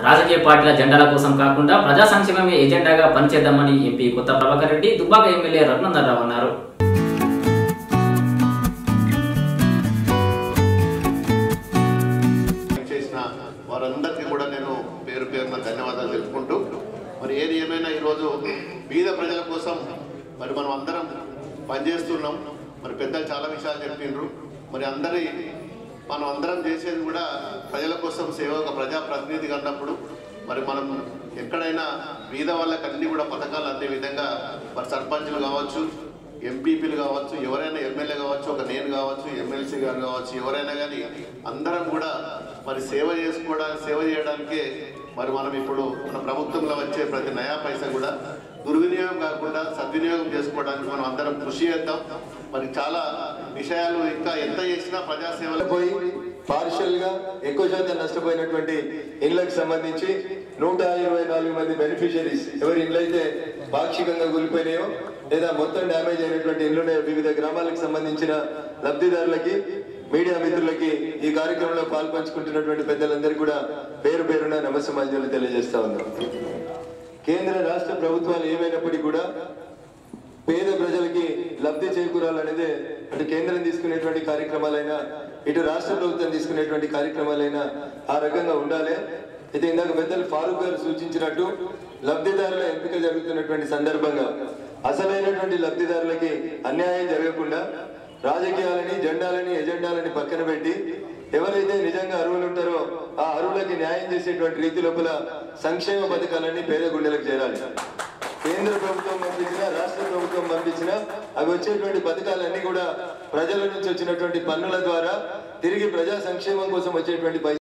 రాజకీయ పార్టీల జెండాల కోసం కాకుండా ప్రజా సంక్షేమమే ఎజెండాగా పనిచేద్దామని ఎంపీ కొత్త ప్రభాకర్ రెడ్డి దుబ్బాక ఎమ్మెల్యే రఘునందన్ రావు అన్నారు చేసిన వారందరికీ కూడా నేను పేరు పేరున ధన్యవాదాలు తెలుపుకుంటూ మరి ఏది ఏమైనా ఈరోజు బీద ప్రజల కోసం మరి మనం అందరం పనిచేస్తున్నాం మరి పెద్దలు చాలా విషయాలు చెప్పిండ్రు మరి అందరి మనం అందరం చేసేది కూడా ప్రజల కోసం సేవ ఒక ప్రజాప్రతినిధిగా అన్నప్పుడు మరి మనం ఎక్కడైనా బీద వాళ్ళకి అన్ని కూడా పథకాలు అందే విధంగా మరి సర్పంచులు కావచ్చు ఎంపీపీలు కావచ్చు ఎవరైనా ఎమ్మెల్యే కావచ్చు ఒక నేను కావచ్చు ఎమ్మెల్సీ గారు కావచ్చు ఎవరైనా కానీ అందరం కూడా మరి సేవ చేసుకోవడానికి సేవ చేయడానికే మరి మనం ఇప్పుడు మన ప్రభుత్వంలో వచ్చే ప్రతి నయా పైసా కూడా దుర్వినియోగం కాకుండా సద్వినియోగం చేసుకోవడానికి మనం అందరం కృషి చేద్దాం మరి చాలా విషయాలు ఇంకా ఎంత చేసినా ప్రజాసేవలు పోయి పార్షియల్ గా ఎక్కువ శాతం నష్టపోయినటువంటి ఇళ్లకు సంబంధించి నూట ఇరవై నాలుగు మంది బెనిఫిషరీస్ ఎవరి ఇళ్ళైతే పాక్షికంగా కూలిపోయినాయో లేదా మొత్తం డ్యామేజ్ అయినటువంటి ఇల్లునే వివిధ గ్రామాలకు సంబంధించిన లబ్ధిదారులకి మీడియా మిత్రులకి ఈ కార్యక్రమంలో పాల్పంచుకుంటున్నటువంటి పెద్దలందరికీ కూడా పేరు పేరున నమస్సమాంజలు తెలియజేస్తా ఉన్నాం కేంద్ర రాష్ట్ర ప్రభుత్వాలు ఏమైనప్పటికీ కూడా పేద ప్రజలకి లబ్ధి చేకూరాలనేదే అటు కేంద్రం తీసుకునేటువంటి కార్యక్రమాలైనా ఇటు రాష్ట్ర ప్రభుత్వం తీసుకునేటువంటి కార్యక్రమాలైనా ఆ రకంగా ఉండాలి అయితే ఇందాక పెద్దలు ఫారూక్ గారు సూచించినట్టు లబ్ధిదారుల ఎంపిక జరుగుతున్నటువంటి సందర్భంగా అసలైనటువంటి లబ్ధిదారులకి అన్యాయం జరగకుండా రాజకీయాలని జెండాలని ఎజెండాలని పక్కన పెట్టి ఎవరైతే నిజంగా అర్హులు ఉంటారో ఆ అర్హులకి న్యాయం చేసేటువంటి రీతి లోపల సంక్షేమ పథకాలన్నీ పేద గుండెలకు చేరాలి కేంద్ర ప్రభుత్వం పంపించిన రాష్ట్ర ప్రభుత్వం పంపించిన అవి వచ్చేటువంటి పథకాలన్నీ కూడా ప్రజల నుంచి వచ్చినటువంటి పన్నుల ద్వారా తిరిగి ప్రజా సంక్షేమం కోసం వచ్చేటువంటి పై